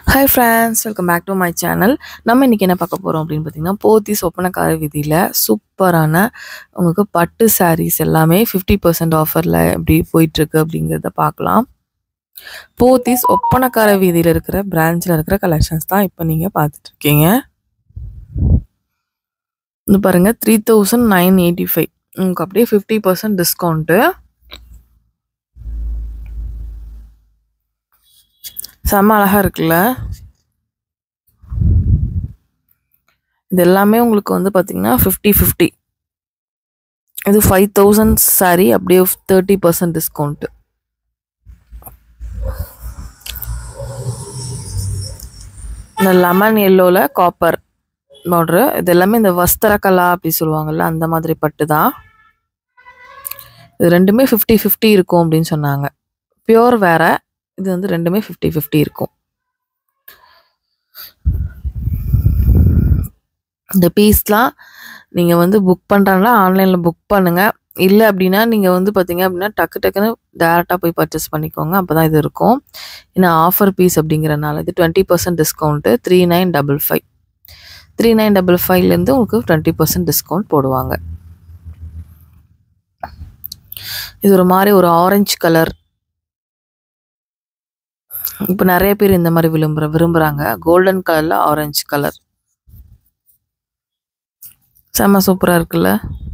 Hi friends welcome back to my channel நம்ம இன்றைக்கி என்ன பார்க்க போகிறோம் அப்படின்னு பார்த்தீங்கன்னா போத்தி சொப்பனக்கார வீதியில் சூப்பரான உங்களுக்கு பட்டு சாரீஸ் எல்லாமே ஃபிஃப்டி பர்சன்ட் ஆஃபரில் எப்படி போயிட்டுருக்கு அப்படிங்கிறத பார்க்கலாம் போத்தீஸ் ஒப்பனக்கார வீதியில் இருக்கிற பிரான்ச்சில் இருக்கிற கலெக்ஷன்ஸ் தான் இப்போ நீங்கள் பார்த்துட்ருக்கீங்க இது பாருங்கள் three thousand nine eighty five உங்களுக்கு அப்படியே ஃபிஃப்டி பர்சன்ட் டிஸ்கவுண்ட்டு செம்ம அழகாக இருக்குல்ல இது எல்லாமே உங்களுக்கு வந்து பார்த்தீங்கன்னா ஃபிஃப்டி ஃபிஃப்டி இது ஃபைவ் தௌசண்ட் சாரி அப்படியே தேர்ட்டி பர்சன்ட் டிஸ்கவுண்ட்டு இந்த லெமன் எல்லோவில் காப்பர் பார்ட்ரு இது எல்லாமே இந்த வஸ்திரக்கலா அப்படி சொல்லுவாங்கல்ல அந்த மாதிரி பட்டு தான் இது ரெண்டுமே ஃபிஃப்டி ஃபிஃப்டி இருக்கும் அப்படின்னு சொன்னாங்க பியோர் வேற இது வந்து ரெண்டுமே ஃபிஃப்டி ஃபிஃப்டி இருக்கும் இந்த பீஸ்லாம் நீங்கள் வந்து புக் பண்ணுறாங்களா ஆன்லைனில் புக் பண்ணுங்கள் இல்லை அப்படின்னா நீங்கள் வந்து பார்த்தீங்க அப்படின்னா டக்கு டக்குன்னு டேரெக்டாக போய் பர்ச்சேஸ் பண்ணிக்கோங்க அப்போ தான் இது இருக்கும் ஏன்னா ஆஃபர் பீஸ் அப்படிங்கிறனால இது twenty percent discount three nine double five three nine double ஃபைவ்லேருந்து உங்களுக்கு டுவெண்ட்டி பர்சன்ட் டிஸ்கவுண்ட் போடுவாங்க இது ஒரு மாதிரி ஒரு ஆரஞ்சு கலர் இப்போ நிறைய பேர் இந்த மாதிரி விரும்புற விரும்புகிறாங்க கோல்டன் கலரில் ஆரஞ்சு கலர் செம்ம சூப்பராக இருக்குல்ல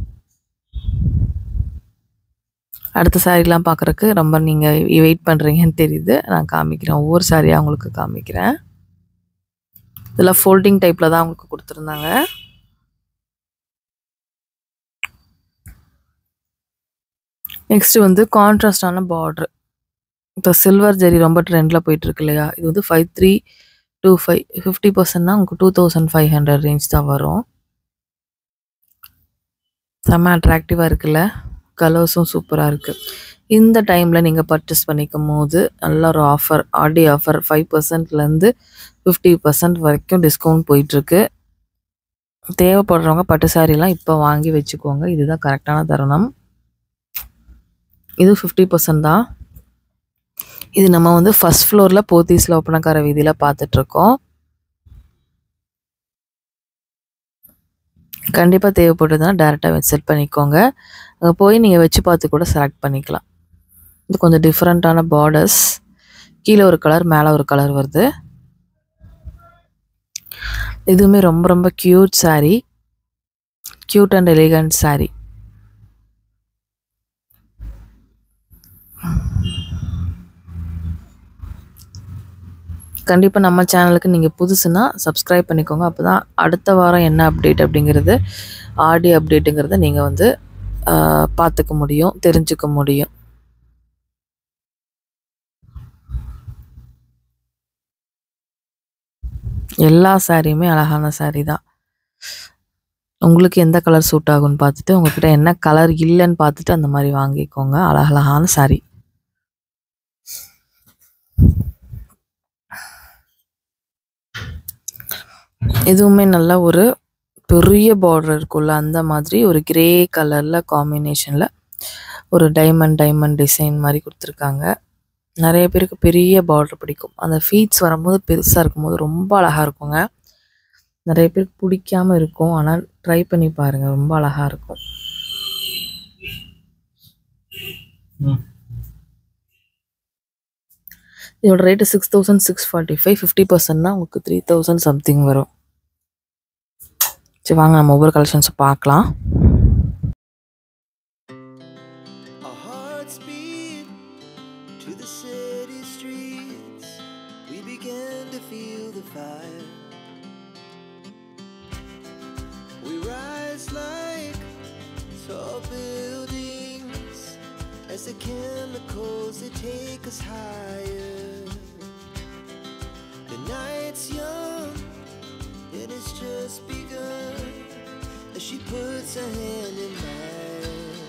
அடுத்த சாரீலாம் பார்க்குறக்கு ரொம்ப நீங்கள் வெயிட் பண்ணுறீங்கன்னு தெரியுது நான் காமிக்கிறேன் ஒவ்வொரு சாரியாக உங்களுக்கு காமிக்கிறேன் இதில் ஃபோல்டிங் டைப்பில் தான் உங்களுக்கு கொடுத்துருந்தாங்க நெக்ஸ்ட்டு வந்து கான்ட்ராஸ்டான பார்ட்ரு இப்போ சில்வர் ஜெரி ரொம்ப ட்ரெண்டில் போயிட்டுருக்கு இல்லையா இது வந்து five three two five fifty பர்சன்ட்னா உங்களுக்கு two thousand five hundred range தான் வரும் செம்ம அட்ராக்டிவாக இருக்குல்ல கலர்ஸும் சூப்பராக இருக்குது இந்த டைமில் நீங்கள் பர்ச்சேஸ் பண்ணிக்கும் போது நல்ல ஒரு ஆஃபர் ஆடி ஆஃபர் ஃபைவ் பர்சன்ட்லேருந்து ஃபிஃப்டி பர்சன்ட் வரைக்கும் டிஸ்கவுண்ட் போயிட்டுருக்கு தேவைப்படுறவங்க பட்டு சாரிலாம் இப்போ வாங்கி வச்சுக்கோங்க இதுதான் கரெக்டான தருணம் இது ஃபிஃப்டி பர்சன்ட் தான் இது நம்ம வந்து ஃபஸ்ட் ஃப்ளோரில் போத்தீஸில் ஒப்பனக்கார வீதியில் பார்த்துட்ருக்கோம் கண்டிப்பாக தேவைப்படுதுன்னா டேரெக்டாக செட் பண்ணிக்கோங்க அங்கே போய் நீங்கள் வச்சு பார்த்து கூட செலக்ட் பண்ணிக்கலாம் இது கொஞ்சம் டிஃப்ரெண்ட்டான பார்டர்ஸ் கீழே ஒரு கலர் மேலே ஒரு கலர் வருது இதுவுமே ரொம்ப ரொம்ப cute sari cute and elegant sari கண்டிப்பாக நம்ம சேனலுக்கு நீங்கள் புதுசுனா சப்ஸ்கிரைப் பண்ணிக்கோங்க அப்போ தான் அடுத்த வாரம் என்ன அப்டேட் அப்படிங்கிறது ஆடியோ அப்டேட்டுங்கிறத நீங்கள் வந்து பார்த்துக்க முடியும் தெரிஞ்சுக்க முடியும் எல்லா சாரியுமே அழகான சாரீ தான் உங்களுக்கு எந்த கலர் சூட் ஆகும்னு பார்த்துட்டு உங்ககிட்ட என்ன கலர் இல்லைன்னு பார்த்துட்டு அந்த மாதிரி வாங்கிக்கோங்க அழகழகான சாரீ இதுவுமே நல்ல ஒரு பெரிய பார்டர் இருக்கும்ல அந்த மாதிரி ஒரு கிரே கலரில் காம்பினேஷனில் ஒரு டைமண்ட் டைமண்ட் டிசைன் மாதிரி கொடுத்துருக்காங்க நிறைய பேருக்கு பெரிய பார்டர் பிடிக்கும் அந்த ஃபீட்ஸ் வரும்போது பெருசாக இருக்கும்போது ரொம்ப அழகாக இருக்குங்க நிறைய பேருக்கு பிடிக்காம இருக்கும் ஆனால் ட்ரை பண்ணி பாருங்கள் ரொம்ப அழகாக இருக்கும் இதோட rate six thousand six forty five fifty பர்சன்ட்னா உங்களுக்கு த்ரீ தௌசண்ட் சம்திங் வரும் சரி வாங்க நம்ம ஒவ்வொரு கலெக்ஷன்ஸை பார்க்கலாம் Our hearts beat to the city streets. We began to feel the fire. We rise like tall buildings as the chemicals they take us higher. The night's young and it's just begun as she puts her hand in mine.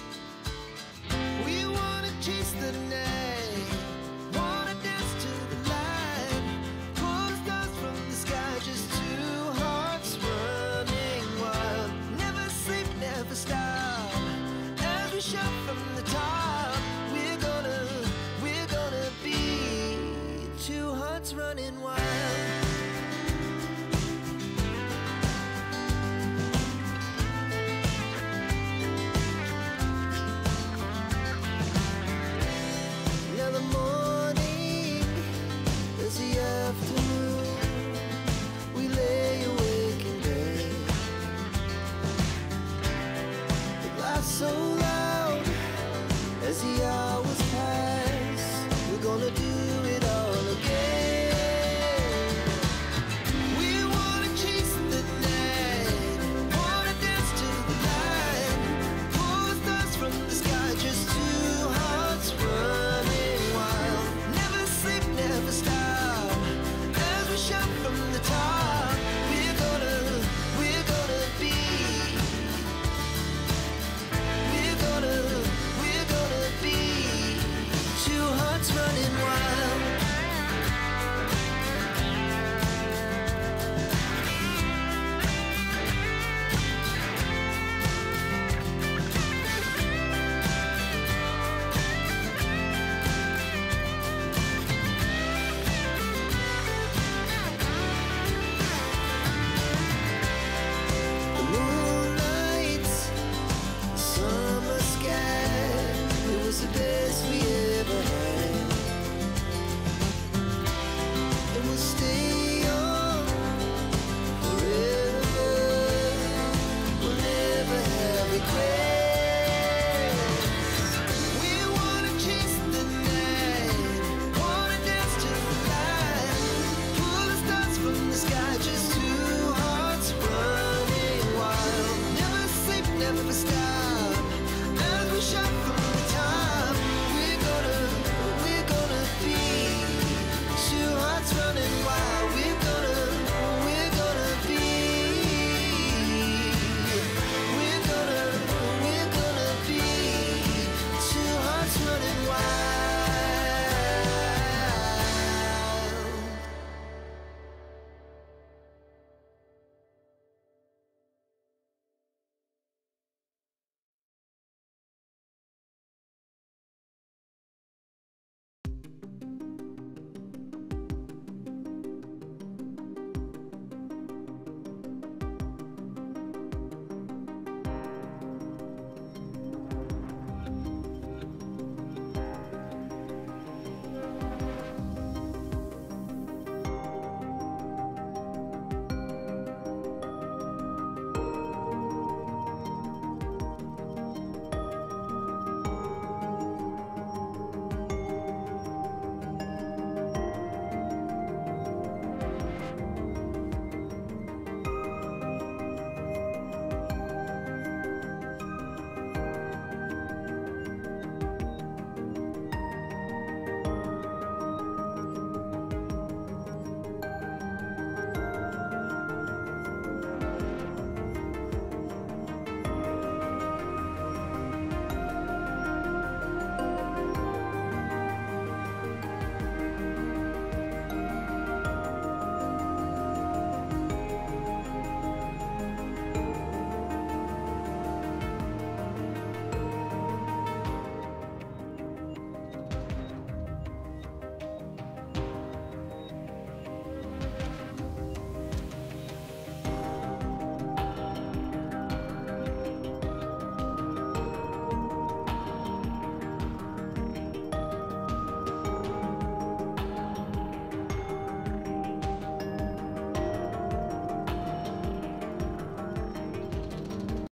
We wanna chase the night, wanna dance to the light. Pull the stars from the sky, just two hearts running wild. Never sleep, never stop. As we shout from the top, we're gonna, we're gonna be two heart's running wild.